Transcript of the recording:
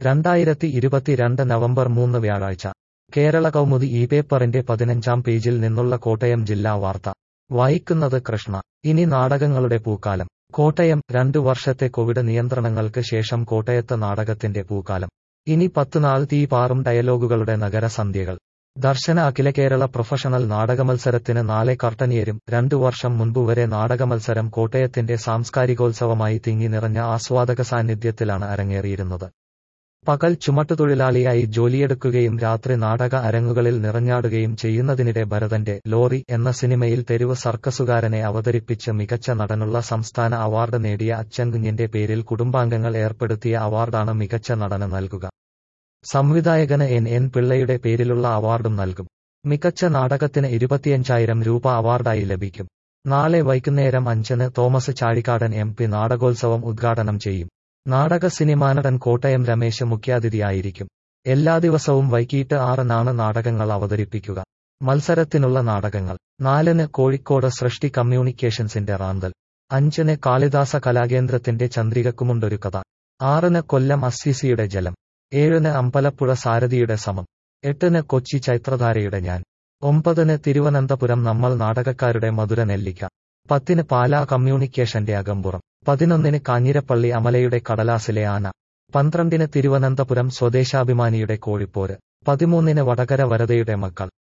രണ്ടായിരത്തി ഇരുപത്തിരണ്ട് നവംബർ മൂന്ന് വ്യാഴാഴ്ച കേരള കൗമുദി ഈ പേപ്പറിന്റെ പതിനഞ്ചാം പേജിൽ നിന്നുള്ള കോട്ടയം ജില്ലാ വാർത്ത വായിക്കുന്നത് കൃഷ്ണ ഇനി നാടകങ്ങളുടെ പൂക്കാലം കോട്ടയം രണ്ടു വർഷത്തെ കോവിഡ് നിയന്ത്രണങ്ങൾക്ക് ശേഷം കോട്ടയത്ത് നാടകത്തിന്റെ പൂക്കാലം ഇനി പത്തുനാൾ തീ പാറും ഡയലോഗുകളുടെ നഗരസന്ധ്യകൾ ദർശന അഖില കേരള പ്രൊഫഷണൽ നാടകമത്സരത്തിന് നാളെ കർട്ടനിയരും രണ്ടു വർഷം മുൻപുവരെ നാടകമത്സരം കോട്ടയത്തിന്റെ സാംസ്കാരികോത്സവമായി തിങ്ങി നിറഞ്ഞ ആസ്വാദക സാന്നിധ്യത്തിലാണ് അരങ്ങേറിയിരുന്നത് പകൽ ചുമട്ടുതൊഴിലാളിയായി ജോലിയെടുക്കുകയും രാത്രി നാടക അരങ്ങുകളിൽ നിറഞ്ഞാടുകയും ചെയ്യുന്നതിനിടെ ഭരതന്റെ ലോറി എന്ന സിനിമയിൽ തെരുവ് സർക്കസുകാരനെ അവതരിപ്പിച്ച് മികച്ച നടനുള്ള സംസ്ഥാന അവാർഡ് നേടിയ അച്ചൻകുഞ്ഞിന്റെ പേരിൽ കുടുംബാംഗങ്ങൾ ഏർപ്പെടുത്തിയ അവാർഡാണ് മികച്ച നടന് നൽകുക സംവിധായകന് എൻ എൻ പിള്ളയുടെ പേരിലുള്ള അവാർഡും നൽകും മികച്ച നാടകത്തിന് ഇരുപത്തിയഞ്ചായിരം രൂപ അവാർഡായി ലഭിക്കും നാളെ വൈകുന്നേരം അഞ്ചിന് തോമസ് ചാഴിക്കാടൻ എം പി നാടകോത്സവം ഉദ്ഘാടനം ചെയ്യും നാടക സിനിമാനടൻ കോട്ടയം രമേശ് മുഖ്യാതിഥിയായിരിക്കും എല്ലാ ദിവസവും വൈകിട്ട് ആറിനാണ് നാടകങ്ങൾ അവതരിപ്പിക്കുക മത്സരത്തിനുള്ള നാടകങ്ങൾ നാലിന് കോഴിക്കോട് സൃഷ്ടി കമ്മ്യൂണിക്കേഷൻസിന്റെ റാന്തൽ അഞ്ചിന് കാളിദാസ കലാകേന്ദ്രത്തിന്റെ ചന്ദ്രികക്കുമുണ്ടൊരു കഥ ആറിന് കൊല്ലം അസ്സിസിയുടെ ജലം ഏഴിന് അമ്പലപ്പുഴ സാരഥിയുടെ സമം എട്ടിന് കൊച്ചി ചൈത്രധാരയുടെ ഞാൻ ഒമ്പതിന് തിരുവനന്തപുരം നമ്മൾ നാടകക്കാരുടെ മധുര നെല്ലിക്ക പത്തിന് പാലാ കമ്മ്യൂണിക്കേഷന്റെ അകമ്പുറം പതിനൊന്നിന് കാഞ്ഞിരപ്പള്ളി അമലയുടെ കടലാസിലെ ആന പന്ത്രണ്ടിന് തിരുവനന്തപുരം സ്വദേശാഭിമാനിയുടെ കോഴിപ്പോര് പതിമൂന്നിന് വടകര വരതയുടെ മക്കൾ